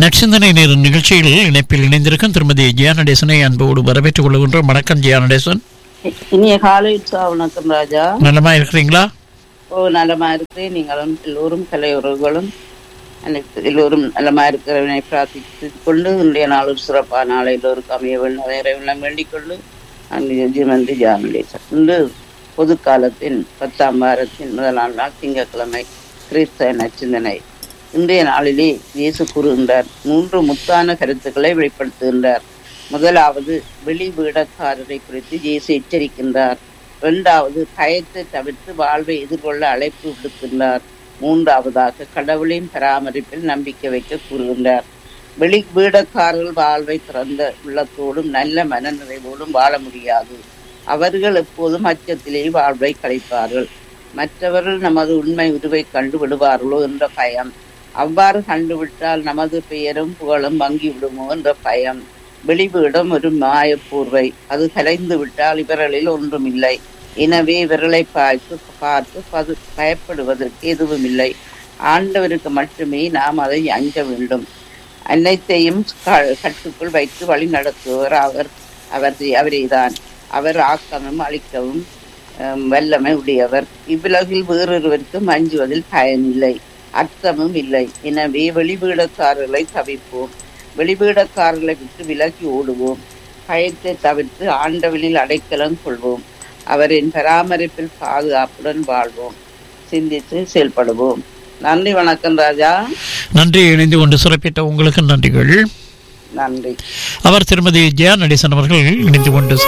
நட்சந்தனை நேர நிகழ்ச்சியில் இணைப்பில் இணைந்திருக்கும் திருமதி ஜியா நடேசனை அன்போடு வரவேற்றுக் கொள்கின்றோம் வணக்கம் ஜியா நடேசன் இனிய காலை உற்சாக வணக்கம் ராஜா நலமா இருக்கிறீங்களா ஓ நலமா இருக்கிறேன் நீங்களும் எல்லோரும் கலையுறவுகளும் அனைத்து எல்லோரும் நலமா இருக்கிறவனை பிரார்த்தித்துக் கொண்டு இன்றைய நாள் ஒரு சிறப்பான நாளை எல்லோருக்கும் அமைய வேண்டும் இறைவனம் வேண்டிக் கொண்டு ஜீவந்தி ஜானடேசன் இன்று பொது காலத்தின் பத்தாம் வாரத்தின் முதலாம் நாள் திங்கட்கிழமை கிறிஸ்தவ நச்சிந்தனை இன்றைய நாளிலே இயேசு கூறுகின்றார் மூன்று முத்தான கருத்துக்களை வெளிப்படுத்துகின்றார் முதலாவது வெளி வீடக்காரரை குறித்து இயேசு எச்சரிக்கின்றார் இரண்டாவது பயத்தை தவிர்த்து வாழ்வை எதிர்கொள்ள அழைப்பு விடுக்கின்றார் மூன்றாவதாக கடவுளின் பராமரிப்பில் நம்பிக்கை வைக்க கூறுகின்றார் வெளி வீடக்காரர்கள் வாழ்வை திறந்த உள்ளத்தோடும் நல்ல மனநிறைவோடும் வாழ முடியாது அவர்கள் எப்போதும் அச்சத்திலே வாழ்வை கழிப்பார்கள் மற்றவர்கள் நமது உண்மை உருவை கண்டு விடுவார்களோ என்ற பயம் அவ்வாறு கண்டுவிட்டால் நமது பெயரும் புகழும் வங்கி விடுமோ என்ற பயம் வெளிவீடம் ஒரு மாயப்பூர்வை அது கலைந்து விட்டால் இவர்களில் ஒன்றுமில்லை எனவே இவர்களை பார்த்து பார்த்து பது பயப்படுவதற்கு எதுவும் இல்லை ஆண்டவருக்கு மட்டுமே நாம் அதை அஞ்ச வேண்டும் அனைத்தையும் க- கட்டுக்குள் வைத்து வழி நடத்துவர் அவர் அவர் அவரேதான் அவர் ஆக்கமும் அழிக்கவும் அஹ், வல்லமை உடையவர் இவ்வுலகில் வேறொருவருக்கும் அஞ்சுவதில் பயனில்லை அர்த்தமும் இல்லை எனவே வெளிவீடக்காரர்களை தவிர்ப்போம் வெளிவீடக்காரர்களை விட்டு விலகி ஓடுவோம் பயத்தை தவிர்த்து ஆண்டவனில் அடைக்கலம் கொள்வோம் அவரின் பராமரிப்பில் பாதுகாப்புடன் வாழ்வோம் சிந்தித்து செயல்படுவோம் நன்றி வணக்கம் ராஜா நன்றி இணைந்து கொண்டு சிறப்பித்த உங்களுக்கு நன்றிகள் நன்றி அவர் திருமதி ஜியா நடேசன் அவர்கள் இணைந்து கொண்டு